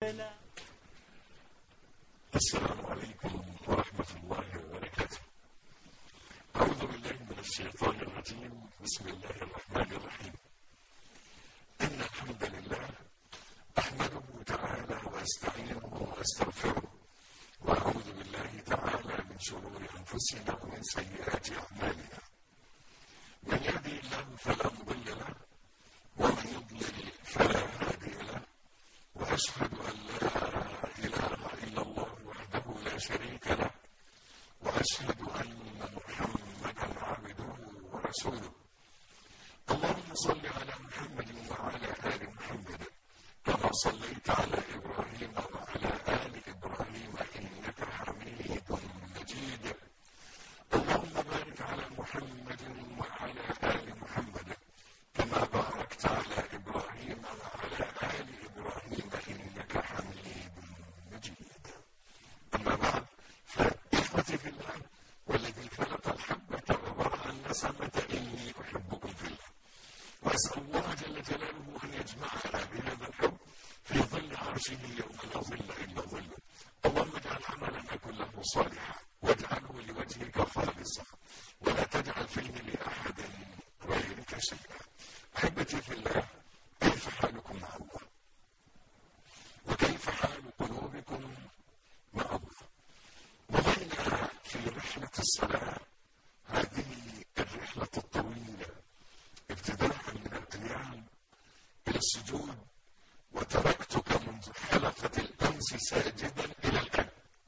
السلام عليكم ورحمة الله وبركاته أعوذ بالله من الشيطان الرجيم بسم الله الرحمن الرحيم إن الحمد لله أحمده تعالى وأستعينه وأستغفره وأعوذ بالله تعالى من شرور أنفسنا ومن سيئات أعمالنا من يهدي الله فلا مضل له ومن يضلل فلا هادي له وأشهد أن لا إله إلا الله وحده لا شريك له وأشهد أن محمدا عبده ورسوله اللهم صل على محمد وعلى آل محمد كما صليت على إبراهيم وعلى آل إبراهيم إنك حميد مجيد اللهم بارك على محمد وعلى آل محمد كما باركت على إبراهيم وعلى آل إبراهيم إنك حميد مجيد أما بعد فإخوتي في الله والذي خلق الحبة وبرأ النسمة إني أحبكم في الله وأسأل الله جل جلاله أن يجمعنا بهذا الحب في ظل عرشه يوم لا ظل إلا ظله اللهم اجعل عملنا كله صالحا واجعله لوجهك خالصا ولا تجعل فيه لأحد غيرك شيئا أحبتي في الله كيف حالكم مع الله وكيف حال قلوبكم مع الله وظلنا في رحلة الصلاة هذه الرحلة الطويلة ابتداء من القيام إلى السجود وتركتك منذ حلقة الأمس ساجدا إلى الآن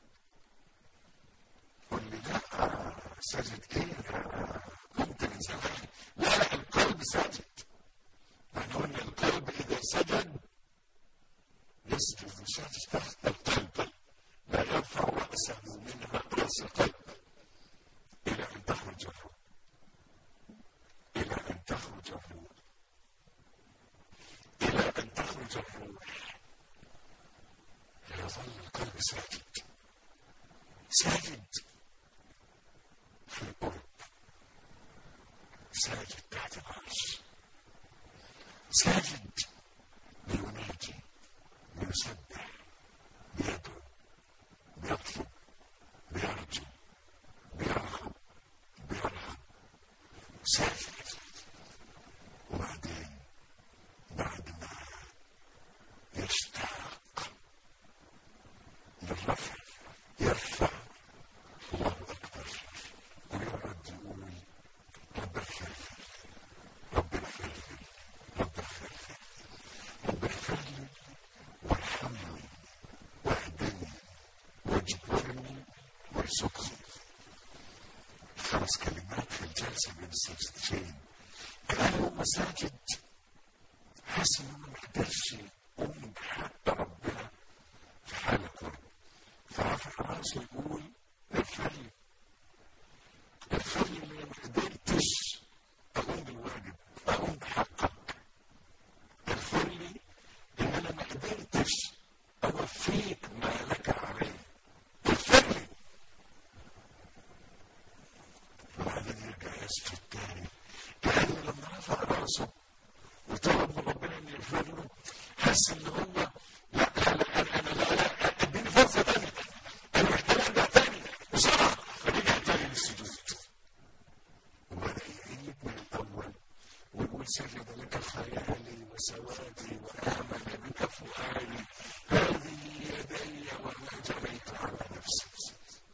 قل لي لا ساجد إيه كنت من زمان لا لا القلب ساجد يعني قلنا القلب إذا سجد يسجد وساجد تحت القلب لا يرفع رأسه منها رأس القلب إلى أن تخرج الروح إلى أن تخرج الروح إلى أن تخرج الروح يظل القلب ساجد ساجد في القرب ساجد تحت العرش ساجد ليناجي ليسبح بيدعو بيطلب بيرجو بيرغب بيرهب ساجد وبعدين بعد ما يشتاق للرفع يرفع الله أكبر ويقعد يقول رب اغفر لي رب اغفر لي رب اغفر لي رب اغفر لي وارحمني واهدني واجبرني وارزقني خمس كلمات في الجلسة بين السجدتين كانوا مساجد حاسس انه ما قدرش يقوم بحق ربنا في حالة قرب فرفع راسه يقول اغفر لي اغفر لي اني ما قدرتش اقوم بالواجب اقوم بحقك اغفر لي ان انا ما قدرتش اوفيك ما لك علي اغفر لي وبعدين يرجع يسجد تاني كأنه لما رفع راسه وطلب من ربنا ان يغفر له حس ان هو لا لا لا انا انا لا لا اديني فرصه تانيه انا محتاج ارجع تاني بسرعه فرجع تاني للسجود وبدا يعيد من الاول ويقول سجد لك خيالي وسوادي وامن بك فؤادي هذه يدي وما جريت على نفسي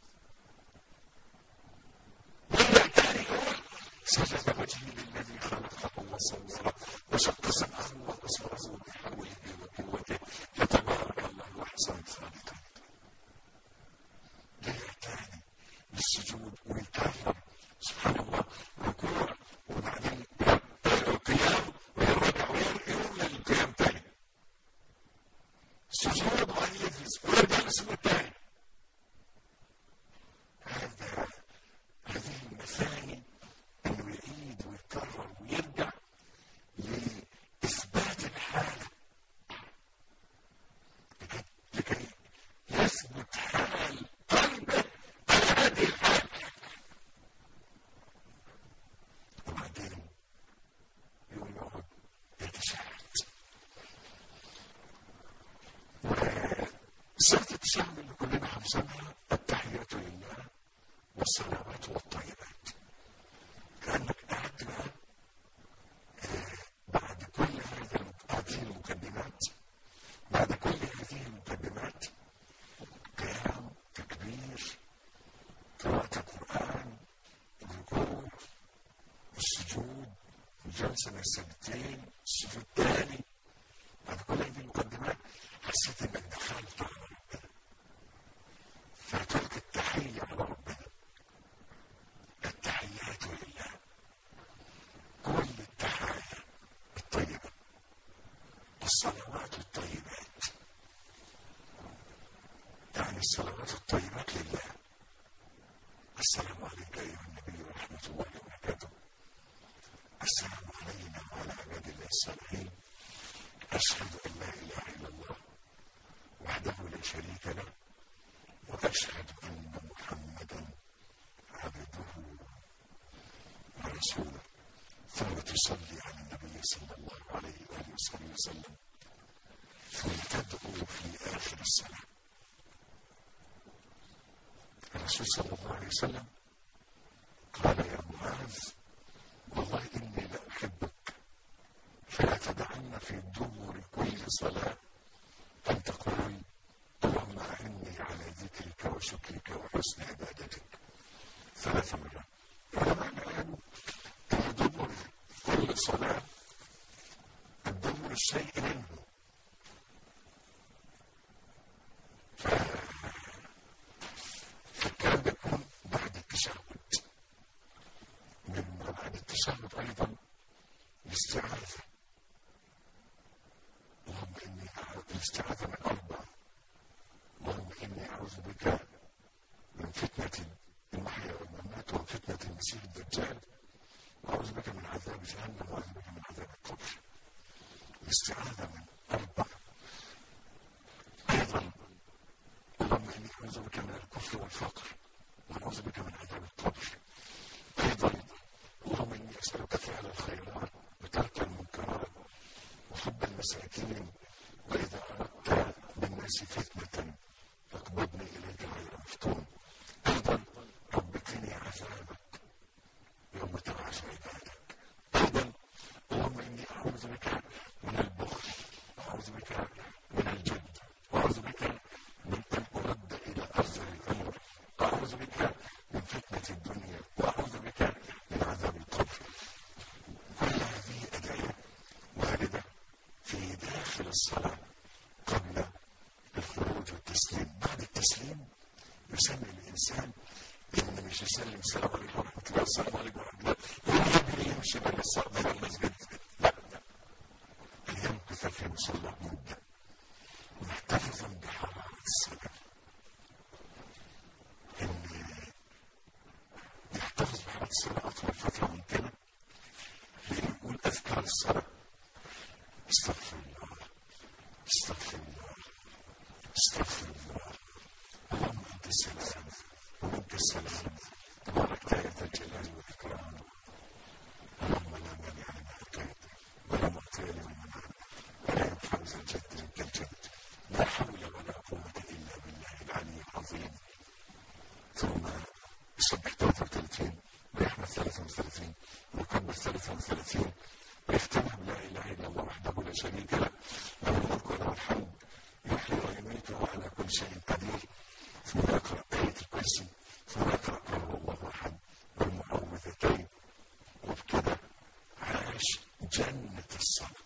ورجع تاني يقول سجد وجهي للذي خلقه وصوره وشق سمعه وبصره بحوله وقوته فتبارك الله احسن الخالقين رجع تاني للسجود ويكرر سبحان الله ركوع وبعدين القيام ويرجع ويقوم للقيام تاني سجود وبعدين يجلس ويرجع للسجود تاني هذا هذه المثاني انه يعيد ويكرر ويرجع لإثبات الحالة لكي, لكي يثبت حال قلبه على هذه الحالة وبعدين يقوم يقعد يتشهد سورة التشهد اللي كلنا حافظينها التحيات لله والصلوات والطيبات كأنك قاعد بقى آه، بعد كل هذه هذه المقدمات بعد كل هذه المقدمات قيام تكبير قراءة القرآن الركوع السجود الجلسة من السجدتين السجود الثاني بعد كل هذه المقدمات حسيت انك دخلت على ربنا فتلك التحية على ربنا التحيات لله كل التحايا الطيبة الصلوات الطيبات يعني الصلوات الطيبات لله السلام عليك أيها النبي ورحمة الله وبركاته السلام علينا وعلى عباد الله الصالحين أشهد أن لا إله إلا الله وحده لا شريك له وأشهد أن محمدا عبده ورسوله ثم تصلي على النبي صلى الله عليه وآله وصحبه وسلم ثم تدعو في آخر الصلاة الرسول صلى الله عليه وسلم قال يا معاذ والله إني لأحبك فلا تدعن في دبر كل صلاة أن تقول اللهم أعني على ذكرك وشكرك وحسن عبادتك ثلاث مرات العلماء قالوا أن دبر كل صلاة الدبر الشيء منه فالكلام ده يكون بعد التشهد من بعد التشهد أيضا الاستعاذة اللهم إني أعوذ الاستعاذة من أربع اللهم إني أعوذ بك من فتنة المحيا والممات ومن فتنة المسيح الدجال وأعوذ بك من عذاب جهنم وأعوذ بك من عذاب القبر الاستعاذة من أربع أيضا اللهم إني أعوذ بك من الكفر والفقر وأعوذ بك من عذاب القبر أيضا اللهم إني أسألك فعل الخيرات وترك المنكرات وحب المساكين وإذا أردت بالناس فتنة فاقبضني إليك غير مفتون أيضا رب قني عذابك يوم تبعث عبادك أيضا اللهم إني أعوذ بك من البخل وأعوذ بك من الجد وأعوذ بك من أن أرد إلى أرذل الأمر وأعوذ بك من فتنة الدنيا وأعوذ بك من عذاب القبر كل هذه أدعية واردة في داخل الصلاة قبل الخروج والتسليم بعد التسليم يسمي الإنسان إن مش يسلم السلام عليكم ورحمة الله السلام عليكم ورحمة الله ويجري يمشي بين الصلاة بين المسجد لا أن يمكث في مصلى مدة محتفظا بحرارة الصلاة إن يحتفظ بحرارة الصلاة أطول فترة ممكنة لأن يقول أذكار الصلاة استغفر الله استغفر الله استغفر الله اللهم أنت السلام ومنك السلام تبارك يا ذا الجلال والإكرام اللهم لا مانع لما أعطيت ولا معطي لما منعت ولا ينفع ذا الجد منك الجد لا حول ولا قوة إلا بالله العلي العظيم ثم يصبح 33 ويحمد 33 ويكبر 33 ويختمها بلا اله الا الله وحده لا شريك له له الملك وله الحمد يحيي ويميت وهو على كل شيء قدير ثم يقرا ايه الكرسي ثم يقرا قل هو الله احد والمعوذتين وبكده عاش جنة الصلاة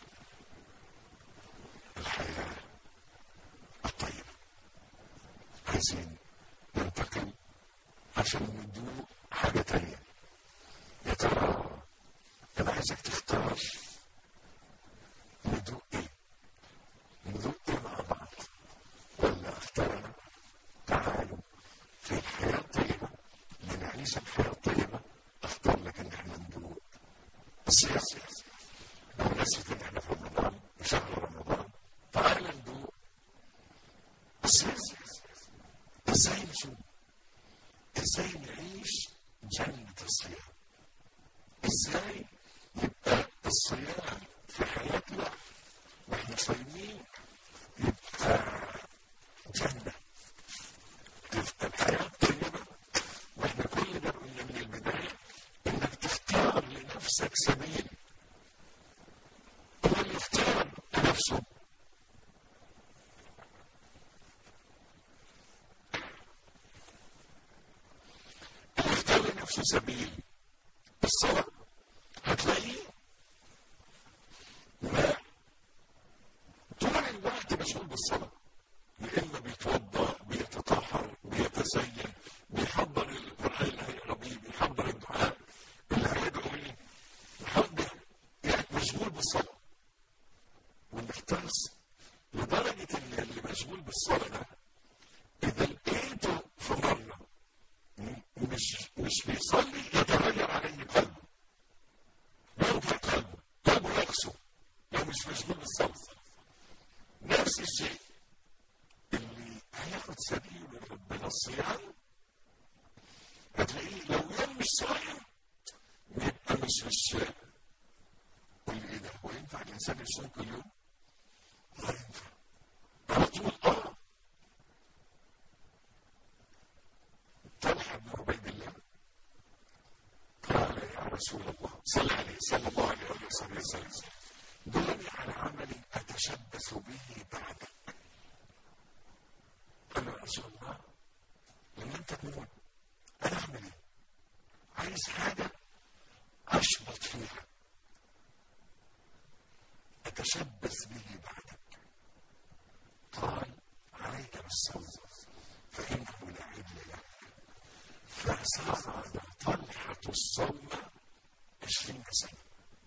الحياة الطيبة عايزين ننتقل عشان ندوق حاجة تانية يا ترى أنا عايزك تختار ندوق إيه؟ ندوق إيه مع بعض؟ ولا أختار أنا؟ تعالوا في الحياة الطيبة لنعيش الحياة الطيبة أختار لك إن إحنا ندوق السياسة بمناسبة إن إحنا في رمضان وشهر رمضان تعال ندوق السياسة إزاي نشوف ازاي نعيش جنة الصيام ازاي يبقى الصيام في حياتنا واحنا صايمين يبقى سبيل الصلاة هتلاقيه ما طول الوقت مشغول بالصلاة يا إما بيتوضأ بيتطهر بيتزين بيحضر القرآن اللي هيقرا بيه بيحضر الدعاء اللي هيدعو بيه بيحضر يعني مشغول بالصلاة ومحترس لدرجة إن اللي مشغول بالصلاة ده إذا لقيته في مرة مش مش بيصلي يتغير عليه قلبه يرجع قلبه قلبه يقسو لو مش مشغول بالصلاة نفس الشيء اللي هياخد سبيل ربنا الصيام هتلاقيه لو يوم مش صايم يبقى مش مش قول لي ايه ده هو ينفع الانسان يصوم كل يوم؟ لا ينفع على طول اه طلحه بن عبيد الله قال يا رسول الله صل عليه صلى الله عليه وآله وصحبه وسلم دلني على عمل أتشبث به بعدك قال له يا رسول الله لما أنت تموت أنا أعمل إيه؟ عايز حاجة أشبط فيها أتشبث به بعدك قال عليك بالصوم فإنه لا عدل له فصار طلحة الصوم عشرين سنة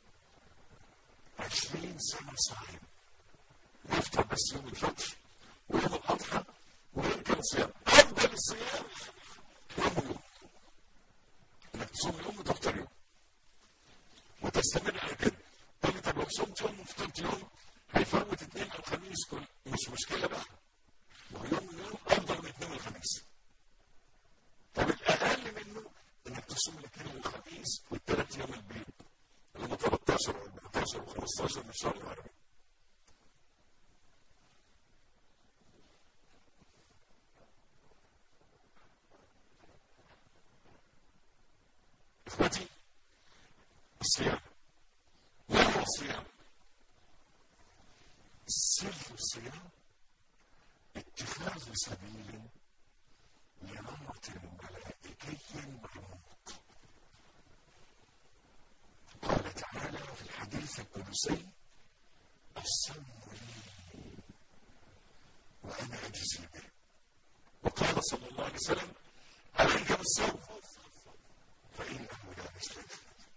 عشرين سنة صايم يفطر بس يوم الفطر ويوم الأضحى ويركن صيام أفضل الصيام يوم يوم إنك تصوم يوم وتفطر يوم وتستمر على كده تقول لي طب لو صمت يوم وفطرت يوم هيفوت اثنين أو خميس كل مش مشكلة بقى ويوم يوم أفضل من اثنين والخميس طب الأقل منه إنك تصوم الاثنين والخميس والثلاث يوم البيض اللي هم 13 و14 و15 من الشهر العربي إخوتي الصيام ما هو الصيام؟ سر الصيام اتخاذ سبيل لنمط ملائكي مرموق قال تعالى في الحديث القدسي الصوم لي وانا اجزي به وقال صلى الله عليه وسلم عليك بالصوم فانه لا مثل له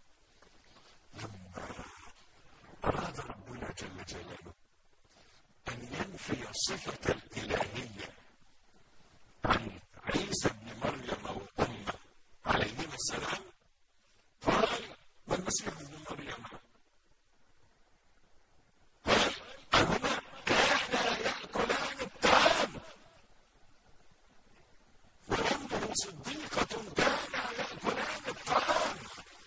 لما اراد ربنا جل جلاله ان ينفي صفه الالهيه عن عيسى ابن مريم وامه عليهما السلام قال والمسيح ابن مريم قال أهما كانا يأكلان الطعام وأمه صديقة كانا يأكلان الطعام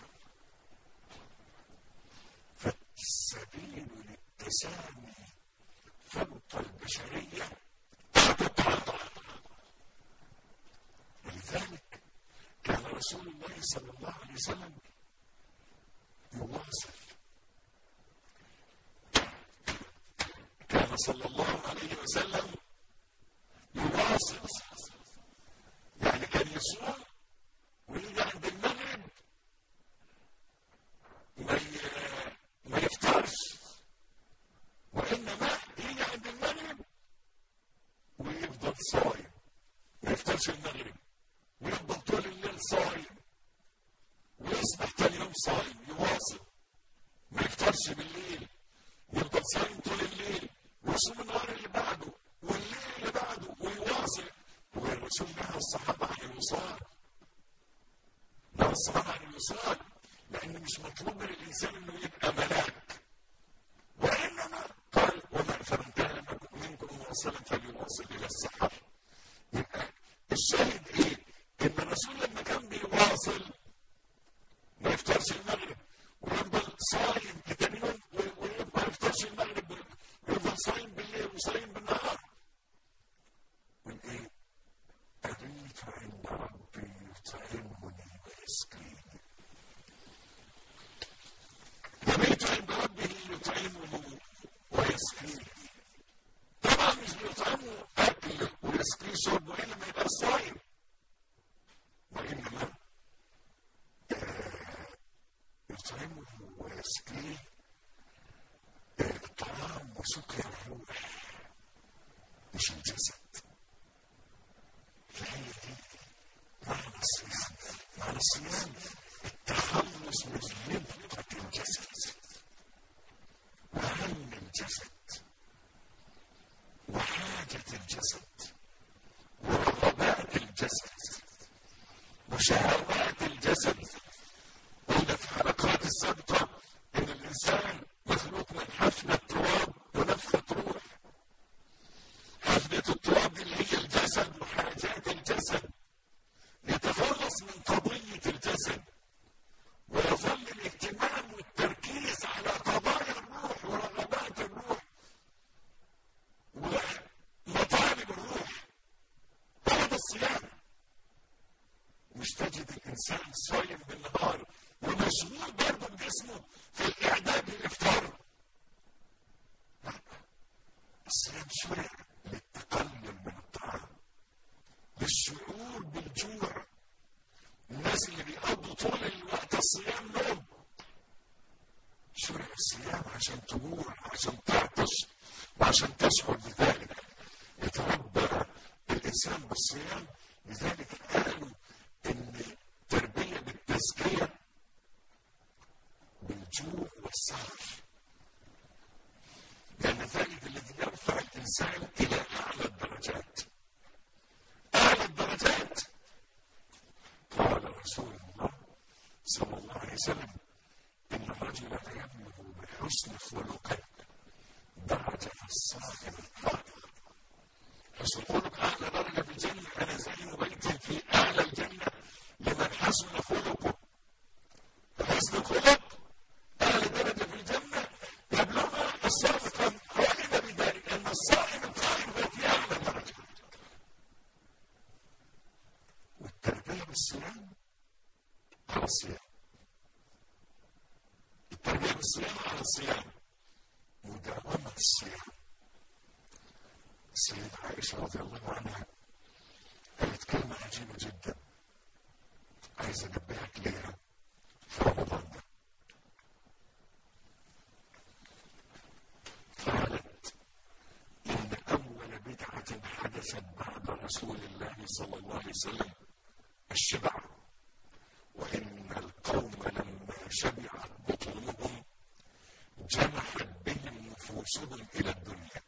فالسبيل للتسامي فوق البشرية تتقاطع ولذلك كان رسول الله صلى الله عليه وسلم يواصل كان صلى الله عليه وسلم يواصل يعني كان يصوم ويجي عند المغرب ما ما يفطرش وانما يجي عند المغرب ويفضل صايم ما يفطرش المغرب ويفضل طول الليل صايم ويصبح تاني يوم صايم يواصل ما يفطرش بالليل يفضل صايم طول الليل ويصوم النهار اللي بعده والليل اللي بعده ويواصل والرسول نهى الصحابة عن الوصال نهى الصحابة عن الوصال لأن مش مطلوب من الإنسان إنه يبقى ملاك وإنما قال وما فمن كان منكم مواصلا فليواصل إلى السحر يبقى الشاهد إيه؟ إن الرسول لما كان بيواصل ما يفطرش المغرب ويفضل صايم تاني يوم وما يفطرش المغرب ويفضل صايم بالليل وصايم بالنهار والايه؟ أبيت عند ربي يطعمني ويسقيني أبيت عند ربه يطعمني ويسقيني طبعا مش بيطعمه أكل ويسقيه شرب وإلا ما يبقى صايم وإنما مش الجسد فهي دي معنى الصيام معنى الصيام التخلص من ربقة الجسد وهم الجسد وحاجة الجسد ورغبات الجسد وشهوات الجسد قلنا في حلقات السابقة إن الإنسان مخلوق من حفنة تراب ونفخة روح حفنة التراب اللي هي الجسد وحاجات الجسد يتخلص من قضية الجسد ويظل الاهتمام والتركيز على قضايا الروح ورغبات الروح ومطالب الروح هذا الصيام مش تجد الانسان صايم بالنهار ومشغول برضه بجسمه في الاعداد للافطار لا الصيام شرع للتقلل من الطعام للشعور بالجوع الناس اللي بيقضوا طول الوقت الصيام نوم شرع الصيام عشان تجوع عشان تعطش وعشان تشعر بذلك يتربى الانسان بالصيام لذلك قالوا ان التربيه بالتزكيه بالجوع والسهر لان ذلك الذي يرفع الانسان الى اعلى الدرجات اعلى الدرجات قال رسول الله صلى الله عليه وسلم ان الرجل لا يبلغ بحسن خلقه درجه الصائم القائم حسن الخلق اعلى درجه في الجنه انا زين بيت في اعلى الجنه لمن حسن خلقه حسن الخلق اعلى درجه في الجنه يبلغها الصادق القائم بذلك ان الصائم القائم هو في اعلى درجه والتربيه بالصيام على الصيام التربيه بالصيام على الصيام مداومه الصيام السيدة عائشة رضي الله عنها قالت كلمة عجيبة جدا عايز أنبهك ليها في رمضان ده قالت إن أول بدعة حدثت بعد رسول الله صلى الله عليه وسلم الشبع وإن القوم لما شبعت بطونهم جمحت بهم نفوسهم إلى الدنيا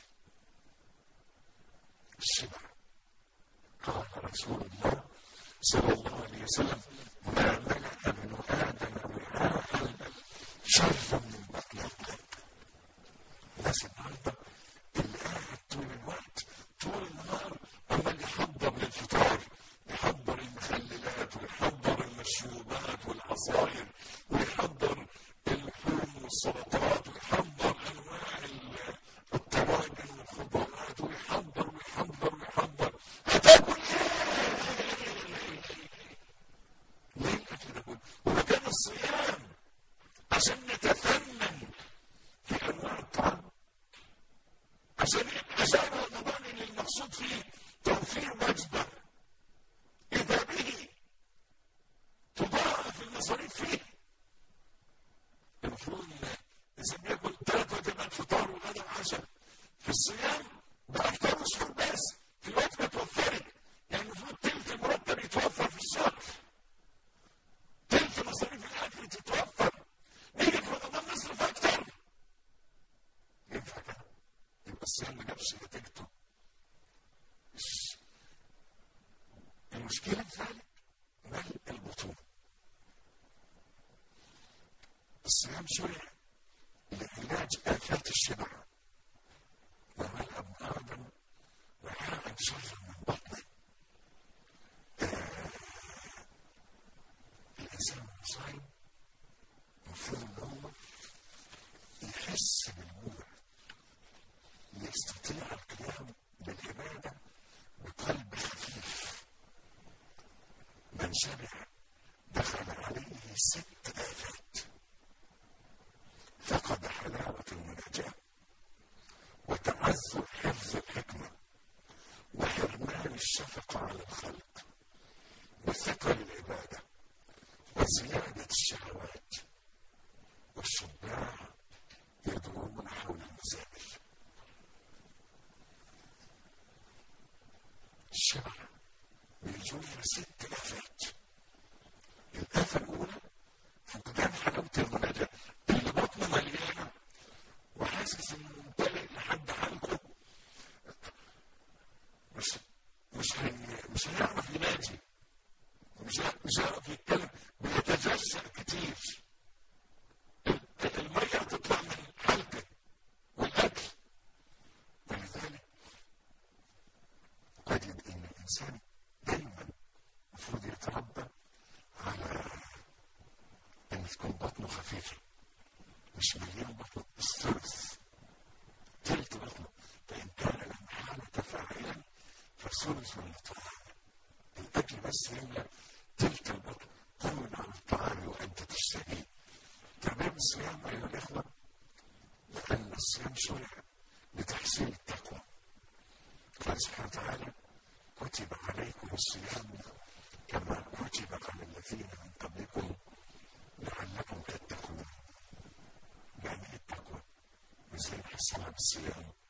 الشبع قال رسول الله صلى الله عليه وسلم ما ملأ ابن آدم وعاء شرا من بطن القلب الناس النهارده اللي قاعد طول الوقت طول النهار عمال يحضر للفطار يحضر المخللات ويحضر المشروبات والعصاير ويحضر اللحوم والسلطات ويحضر انواع الطواجن والخضروات ويحضر ويحضر ويحضر هتاكل ليه الاكل ده كله؟ هو كان الصيام عشان نتفنن في انواع الطعام عشان عشان رمضان اللي المقصود فيه توفير وجبه اذا به تضاعف المصاريف فيه المفروض ان اذا بياكل ثلاث وجبات فطار وغدا وعشاء في الصيام بقى افطار وسحور بس في الوقت ما توفرت يعني المفروض تلت المرتب يتوفر في الشهر تلت مصاريف الاكل تتوفر نيجي في رمضان نصرف اكتر ينفع كده يبقى الصيام ما جابش نتيجته مش- المشكله في ذلك ملء البطون الصيام شرع لعلاج آفات الشبع وملأ ابن آدم وعاء شر من بطنه آه، الإنسان وهو صايم المفروض إن هو يحس بالجوع يستطيع القيام بالعبادة بقلب خفيف من شبع دخل عليه ست آفات فقد حلاوة المناجاة وتعذر حفظ الحكمة وحرمان الشفقة على الخلق وثقل العبادة وزيادة الشهوات والشباع يدورون حول المزابل الشبع بيجر ست آفات الآفة الأولى فقدان حلاوة المناجاة اللي بطنه مليانة وحاسس إنه ممتلئ لحد حلقه مش مش هي مش هيعرف يناجي مش مش هيعرف يتكلم بيتجزأ كتير المية تطلع من حلقه والأكل ولذلك أجد أن الإنسان دايما المفروض يتربى على أن تكون بطنه خفيفة مش مليان بطنه الثلث تلت بطنه فإن كان المحالة فاعلا فثلث للطعام الأكل بس يملأ تلك البطن كن على الطعام وأنت تشتهيه تمام الصيام أيها الإخوة لأن الصيام شرع لتحصيل التقوى قال سبحانه وتعالى كتب عليكم الصيام كما كتب على الذين من قبلكم لعلكم تتقون يعني ايه التقوى ازاي نحصلها بالصيام